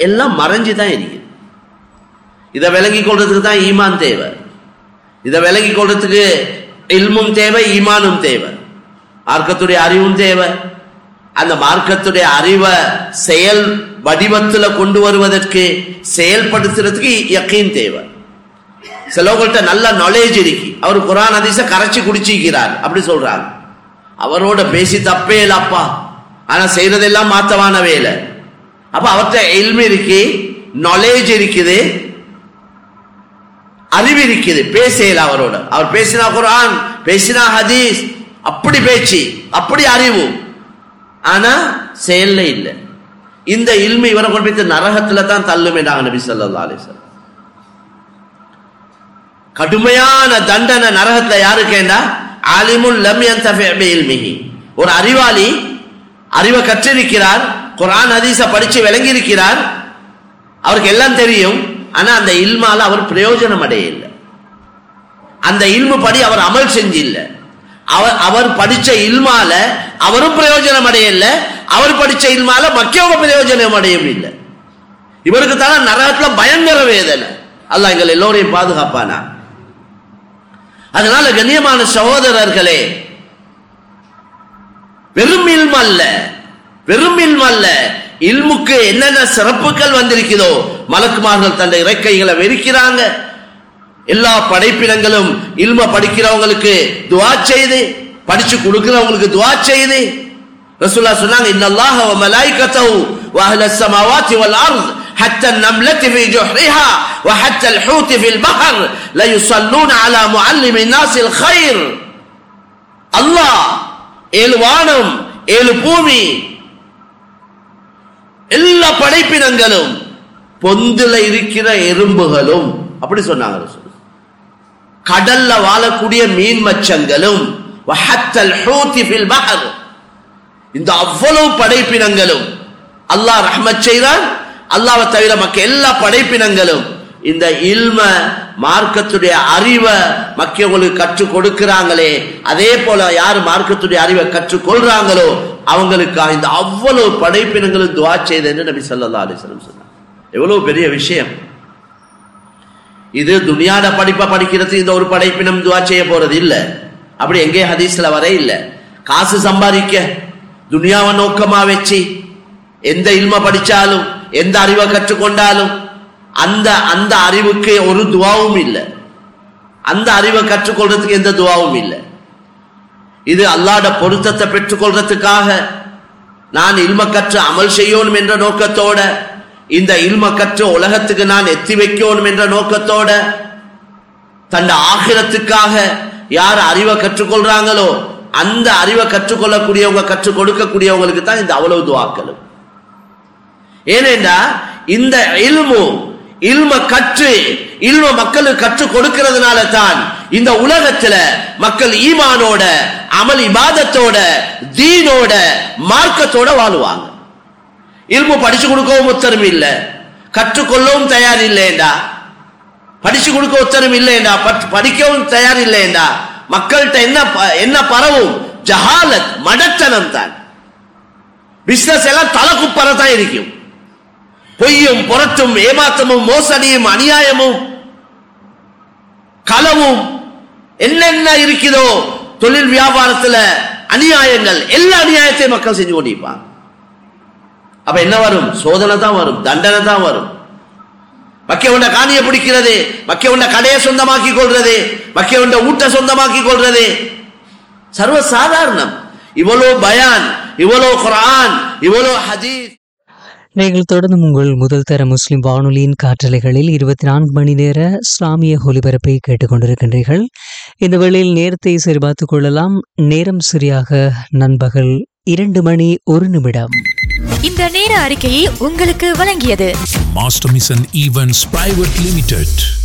எல்லாம் மறைஞ்சு தான் இருக்குது இதை விளங்கி கொள்றதுக்கு தான் ஈமான் தேவை இதை விளங்கி கொள்றதுக்கு இல்மும் தேவை ஈமானும் தேவை மார்க்கத்துடைய அறிவும் தேவை அந்த மார்க்கத்துடைய அறிவை செயல் வடிவத்துல கொண்டு வருவதற்கு செயல்படுத்துறதுக்கு யக்கீன் தேவை சிலவங்கள்ட்ட நல்ல நாலேஜ் இருக்கு அவர் குரான் அதிச கரைச்சி குடிச்சிக்கிறார் அப்படி சொல்றாங்க அவரோட பேசி தப்பே இல்லப்பா ஆனா செய்யறதெல்லாம் மாத்தவான வேலை அப்ப அவர்கிட்ட எல்மி இருக்கு நாலேஜ் இருக்குது அறிவு இருக்குது பேசல அவரோட அவர் பேசினா குரான் பேசினா ஹதீஸ் அப்படி பேச்சு அப்படி அறிவு ஆனா செயல்ல இல்லை இந்த இல்மி இவரை கொண்டு போய் நரகத்துல தான் தள்ளுமேடாங்க நபி ஸல்லல்லாஹு அலைஹி வஸல்லம் கடுமையான தண்டனை நரகத்துல யாருக்கேண்டா ஆலிமுல் லம் யந்தஃபி பிஇல்மிஹி ஒரு அறிவாளி அறிவை கற்றிருக்கிறார் குர்ஆன் ஹதீஸ படிச்சு விளங்கி இருக்கிறார் அவருக்கு எல்லாம் தெரியும் ஆனா அந்த இல்மால அவர் பிரயோஜனம் அடைய இல்லை அந்த இல்மு படி அவர் அமல் செஞ்சு இல்லை அவர் அவர் படிச்ச இல்மால அவரும் பிரயோஜனம் அடையல அவர் படிச்ச இல்மால மக்களவங்க பிரயோஜனம் அடையவும் இல்லை இவருக்கு தானே நரகத்துல பயங்கர வேதனை அல்லாஹ் எங்கள் எல்லோரையும் பாதுகாப்பானா அதனால கண்ணியமான சகோதரர்களே வெறும் இல்ம அல்ல வெறும் இல்ம அல்ல இல்முக்கு என்னென்ன சிறப்புகள் வந்திருக்குதோ மலக்குமார்கள் தன்னை இறக்கைகளை வெறுக்கிறாங்க எல்லா படைப்பினங்களும் இல்ம படிக்கிறவங்களுக்கு துவா செய்து படிச்சு கொடுக்கிறவங்களுக்கு துவா செய்து ரசூல்லா சொன்னாங்க இன்னல்லாஹ வ மலாயிகத்தஹு வ அஹ்லஸ் ஸமாவாத்தி வல் அர்ض حتى النملة في جحرها وحتى الحوت في البحر لا يصلون على معلم الناس الخير الله ஏழு வானம் ஏழு பூமி எல்லா படைப்பினங்களும் பொந்துல இருக்கிற எறும்புகளும் அப்படி சொன்னாங்க ரசூல் கடல்ல வாழக்கூடிய மீன் மச்சங்களும் வஹத்தல் ஹூத்தி ஃபில் பஹர் இந்த அவ்வளவு படைப்பினங்களும் அல்லாஹ் ரஹ்மத் செய்தான் அல்லாஹ்வை தவிர மக்க எல்லா படைப்பினங்களும் இந்த இல்ம மார்க்கத்துடைய அறிவை மக்களுக்கு கற்றுக் கொடுக்கிறாங்களே அதே போல யார் மார்க்கத்துடைய அறிவை கற்றுக் கொள்றாங்களோ அவங்களுக்கு இந்த அவ்வளவு படைப்பினங்களும் துவா செய்தேன்னு நபி ஸல்லல்லாஹு அலைஹி வஸல்லம் சொன்னார் எவ்வளவு பெரிய விஷயம் இது துனியாட படிப்பை படிக்கிறது இந்த ஒரு படைப்பினம் துவா செய்ய போறது இல்ல அப்படி எங்கே ஹதீஸ்ல வர இல்ல காசு சம்பாதிக்க துனியாவை நோக்கமா வச்சு எந்த இல்ம படிச்சாலும் எந்த அறிவை கற்றுக்கொண்டாலும் அந்த அந்த அறிவுக்கு ஒரு துவாவும் இல்லை அந்த அறிவை கற்றுக்கொள்றதுக்கு எந்த துவாவும் இல்லை இது அல்லாட பொருத்தத்தை பெற்றுக்கொள்றதுக்காக நான் இல்ம கற்று அமல் செய்யணும் என்ற நோக்கத்தோட இந்த இல்ம கற்று உலகத்துக்கு நான் எத்தி வைக்கணும் என்ற நோக்கத்தோட தன் ஆகிரத்துக்காக யார் அறிவை கற்றுக்கொள்றாங்களோ அந்த அறிவை கற்றுக்கொள்ளக்கூடியவங்க கற்றுக் கொடுக்கக்கூடியவங்களுக்கு தான் இந்த அவ்வளவு துவாக்களும் ஏனென்றா இந்த இல்மு இல்ம கற்று இல்ம மக்களுக்கு கற்றுக் கொடுக்கிறதுனால தான் இந்த உலகத்துல மக்கள் ஈமானோட அமல் இபாதத்தோட தீனோட மார்க்கத்தோட வாழுவாங்க இல்மு படிச்சு கொடுக்கவும் உத்தரவு இல்ல கற்றுக்கொள்ளவும் தயார் இல்லைண்டா படிச்சு கொடுக்க உத்தரவு இல்லைண்டா பட்- படிக்கவும் தயார் இல்லைண்டா மக்கள்கிட்ட என்ன ப- என்ன பரவும் ஜஹாலத் மடத்தனம் தான் பிசினஸ் எல்லாம் தலை குப்பரை தான் இருக்கும் பொய்யும் புரட்டும் ஏமாத்தமும் மோசடியும் அநியாயமும் களவும் என்னென்ன இருக்குதோ தொழில் வியாபாரத்துல அநியாயங்கள் எல்லா அநியாயத்தையும் மக்கள் செஞ்சு கொண்டிருப்பாங்க அப்ப என்ன வரும் சோதனை தான் வரும் தண்டனை தான் வரும் மக்கிய உண்ட காணியை பிடிக்கிறது மக்கிய உண்ட கடையை சொந்தமாக்கி கொள்றது மக்கிய உண்ட ஊட்ட சொந்தமாக்கி கொள்றது சர்வ சாதாரணம் இவ்வளோ பயான் இவ்வளோ குர்ஆன் இவ்வளோ ஹதீஸ் நீங்கள் தொடர்ந்து உங்கள் முதல் தர முஸ்லிம் வானொலியின் காற்றலைகளில் இருபத்தி நான்கு மணி நேர இஸ்லாமிய ஒலிபரப்பை கேட்டுக்கொண்டிருக்கின்றீர்கள் இந்த வேளையில் நேரத்தை சரிபார்த்துக் கொள்ளலாம் நேரம் சரியாக நண்பகல் இரண்டு மணி ஒரு நிமிடம் இந்த நேர அறிக்கையை உங்களுக்கு வழங்கியது Master Mission Events Private Limited.